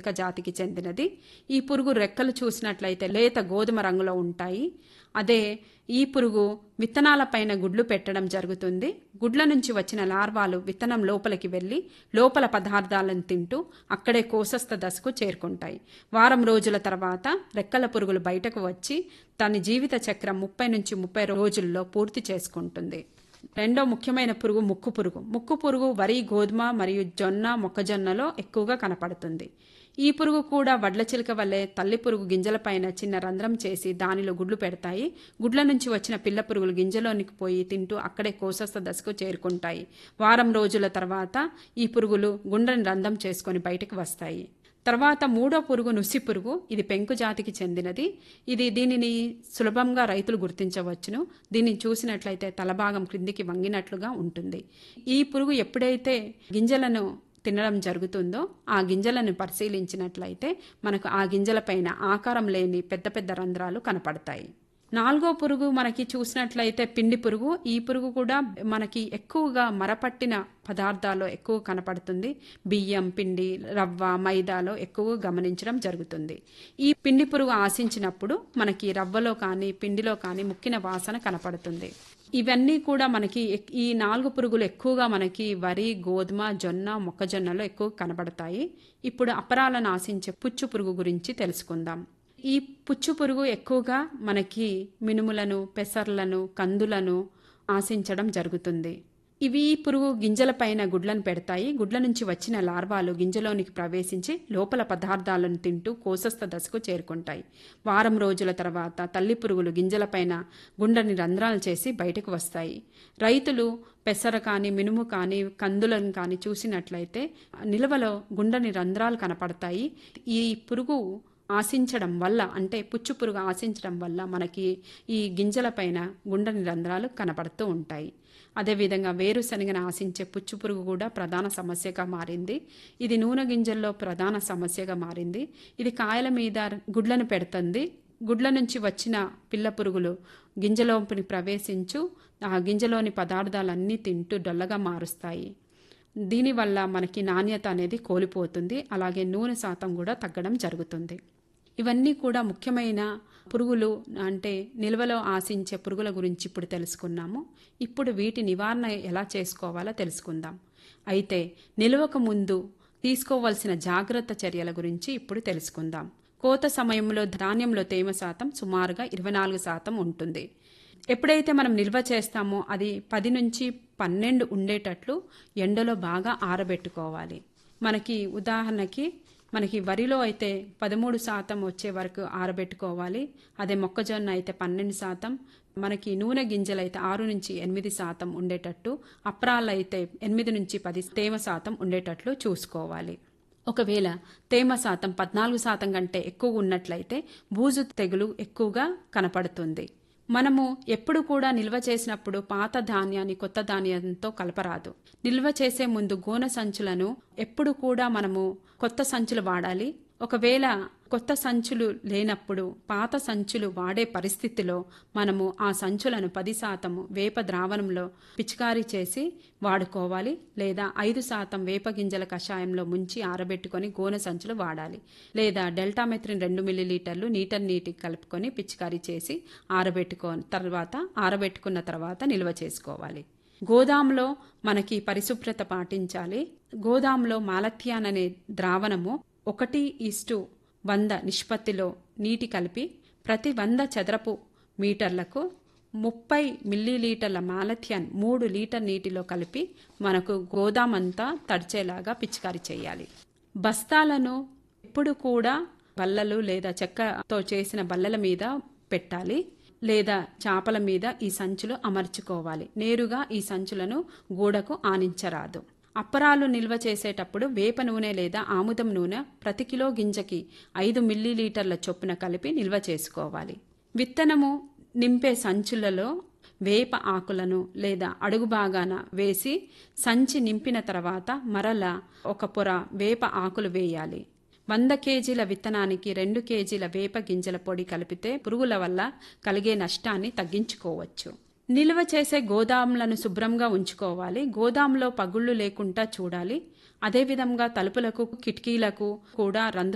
వడచిలుక జాతికి చెందినది ఈ పురుగు రెక్కలు చూసినట్లయితే లేత గోధుమ రంగులో ఉంటాయి అదే ఈ పురుగు విత్తనాలపైన గుడ్లు పెట్టడం జరుగుతుంది గుడ్ల నుంచి వచ్చిన లార్వాలు విత్తనం లోపలికి వెళ్ళి లోపల పదార్థాలను తింటూ అక్కడే కోసస్థ దశకు చేరుకుంటాయి వారం రోజుల తర్వాత రెక్కల పురుగులు బయటకు వచ్చి తన జీవిత చక్రం ముప్పై నుంచి ముప్పై రోజుల్లో పూర్తి చేసుకుంటుంది రెండో ముఖ్యమైన పురుగు ముక్కు పురుగు ముక్కు పురుగు వరి గోధుమ మరియు జొన్న మొక్కజొన్నలో ఎక్కువగా కనపడుతుంది ఈ పురుగు కూడా వడ్ల చిలుక వల్లే తల్లి పురుగు గింజలపైన చిన్న రంధ్రం చేసి దానిలో గుడ్లు పెడతాయి గుడ్ల నుంచి వచ్చిన పిల్ల పురుగులు గింజలోనికి పోయి తింటూ అక్కడే కోసస్థ దశకు చేరుకుంటాయి వారం రోజుల తర్వాత ఈ పురుగులు గుండ్రని రంధ్రం చేసుకొని బయటకు వస్తాయి తర్వాత మూడో పురుగు నుసి పురుగు ఇది పెంకు జాతికి చెందినది ఇది దీనిని సులభంగా రైతులు గుర్తించవచ్చును దీన్ని చూసినట్లయితే తలభాగం క్రిందికి వంగినట్లుగా ఉంటుంది ఈ పురుగు ఎప్పుడైతే గింజలను తినడం జరుగుతుందో ఆ గింజలను పరిశీలించినట్లయితే మనకు ఆ గింజలపైన ఆకారం లేని పెద్ద పెద్ద రంధ్రాలు కనపడతాయి నాలుగో పురుగు మనకి చూసినట్లయితే పిండి పురుగు ఈ పురుగు కూడా మనకి ఎక్కువగా మరపట్టిన పదార్థాల్లో ఎక్కువ కనపడుతుంది బియ్యం పిండి రవ్వ మైదాలో ఎక్కువ గమనించడం జరుగుతుంది ఈ పిండి పురుగు ఆశించినప్పుడు మనకి రవ్వలో కానీ పిండిలో కానీ ముక్కిన వాసన కనపడుతుంది ఇవన్నీ కూడా మనకి ఈ నాలుగు పురుగులు ఎక్కువగా మనకి వరి గోధుమ జొన్న మొక్కజొన్నలో ఎక్కువ కనబడతాయి ఇప్పుడు అపరాలను ఆశించే పుచ్చు పురుగు గురించి తెలుసుకుందాం ఈ పుచ్చు పురుగు ఎక్కువగా మనకి మినుములను పెసర్లను కందులను ఆశించడం జరుగుతుంది ఇవి ఈ పురుగు గింజలపైన గుడ్లను పెడతాయి గుడ్ల నుంచి వచ్చిన లార్వాలు గింజలోనికి ప్రవేశించి లోపల పదార్థాలను తింటూ కోసస్థ దశకు చేరుకుంటాయి వారం రోజుల తర్వాత తల్లి పురుగులు గింజలపైన గుండని రంధ్రాలు చేసి బయటకు వస్తాయి రైతులు పెసర కానీ మినుము కానీ కందులను కానీ చూసినట్లయితే నిల్వలో గుండని రంధ్రాలు కనపడతాయి ఈ పురుగు ఆశించడం వల్ల అంటే పుచ్చు పురుగు ఆశించడం వల్ల మనకి ఈ గింజలపైన గుండని రంధ్రాలు కనపడుతూ ఉంటాయి అదేవిధంగా వేరుశనగను ఆశించే పుచ్చు పురుగు కూడా ప్రధాన సమస్యగా మారింది ఇది నూనె గింజల్లో ప్రధాన సమస్యగా మారింది ఇది కాయల మీద గుడ్లను పెడుతుంది గుడ్ల నుంచి వచ్చిన పిల్ల పురుగులు గింజలోపలి ప్రవేశించు ఆ గింజలోని పదార్థాలన్నీ తింటూ డొల్లగా మారుస్తాయి దీనివల్ల మనకి నాణ్యత అనేది కోల్పోతుంది అలాగే నూనె శాతం కూడా తగ్గడం జరుగుతుంది ఇవన్నీ కూడా ముఖ్యమైన పురుగులు అంటే నిల్వలో ఆశించే పురుగుల గురించి ఇప్పుడు తెలుసుకున్నాము ఇప్పుడు వీటి నివారణ ఎలా చేసుకోవాలో తెలుసుకుందాం అయితే నిల్వకు ముందు తీసుకోవాల్సిన జాగ్రత్త చర్యల గురించి ఇప్పుడు తెలుసుకుందాం కోత సమయంలో ధాన్యంలో తేమ శాతం సుమారుగా ఇరవై నాలుగు శాతం ఉంటుంది ఎప్పుడైతే మనం నిల్వ చేస్తామో అది పది నుంచి పన్నెండు ఉండేటట్లు ఎండలో బాగా ఆరబెట్టుకోవాలి మనకి ఉదాహరణకి మనకి వరిలో అయితే పదమూడు శాతం వచ్చే వరకు ఆరబెట్టుకోవాలి అదే మొక్కజొన్న అయితే పన్నెండు శాతం మనకి నూనె గింజలు అయితే ఆరు నుంచి ఎనిమిది శాతం ఉండేటట్టు అప్రాలు అయితే ఎనిమిది నుంచి పది తేమ శాతం ఉండేటట్లు చూసుకోవాలి ఒకవేళ తేమ శాతం పద్నాలుగు శాతం కంటే ఎక్కువ ఉన్నట్లయితే బూజు తెగులు ఎక్కువగా కనపడుతుంది మనము ఎప్పుడు కూడా నిల్వ చేసినప్పుడు పాత ధాన్యాన్ని కొత్త ధాన్యంతో కలపరాదు నిల్వ చేసే ముందు గోన సంచులను ఎప్పుడు కూడా మనము కొత్త సంచులు వాడాలి ఒకవేళ కొత్త సంచులు లేనప్పుడు పాత సంచులు వాడే పరిస్థితిలో మనము ఆ సంచులను పది శాతము వేప ద్రావణంలో పిచికారీ చేసి వాడుకోవాలి లేదా ఐదు శాతం వేప గింజల కషాయంలో ముంచి ఆరబెట్టుకొని గోనె సంచులు వాడాలి లేదా డెల్టామెథ్రిన్ రెండు మిల్లీలీటర్లు నీటర్ నీటికి కలుపుకొని పిచికారీ చేసి ఆరబెట్టుకో తర్వాత ఆరబెట్టుకున్న తర్వాత నిల్వ చేసుకోవాలి గోదాంలో మనకి పరిశుభ్రత పాటించాలి గోదాంలో మాలథియాన్ అనే ద్రావణము ఒకటి ఈస్టు వంద నిష్పత్తిలో నీటి కలిపి ప్రతి వంద చదరపు మీటర్లకు ముప్పై మిల్లీలీటర్ల మాలథియాన్ మూడు లీటర్ నీటిలో కలిపి మనకు గోదామంతా తడిచేలాగా పిచికారీ చేయాలి బస్తాలను ఎప్పుడు కూడా బల్లలు లేదా చెక్కతో చేసిన బల్లల మీద పెట్టాలి లేదా చాపల మీద ఈ సంచులు అమర్చుకోవాలి నేరుగా ఈ సంచులను గోడకు ఆనించరాదు అప్పరాలు నిల్వ చేసేటప్పుడు వేప నూనె లేదా ఆముదం నూనె ప్రతి కిలో గింజకి ఐదు మిల్లీలీటర్ల చొప్పున కలిపి నిల్వ చేసుకోవాలి విత్తనము నింపే సంచులలో వేప ఆకులను లేదా అడుగు భాగాన వేసి సంచి నింపిన తర్వాత మరల ఒక పొర వేప ఆకులు వేయాలి వంద కేజీల విత్తనానికి రెండు కేజీల వేప గింజల పొడి కలిపితే పురుగుల వల్ల కలిగే నష్టాన్ని తగ్గించుకోవచ్చు నిల్వ చేసే గోదాములను శుభ్రంగా ఉంచుకోవాలి గోదాంలో పగుళ్ళు లేకుండా చూడాలి అదేవిధంగా తలుపులకు కిటికీలకు కూడా రంధ్ర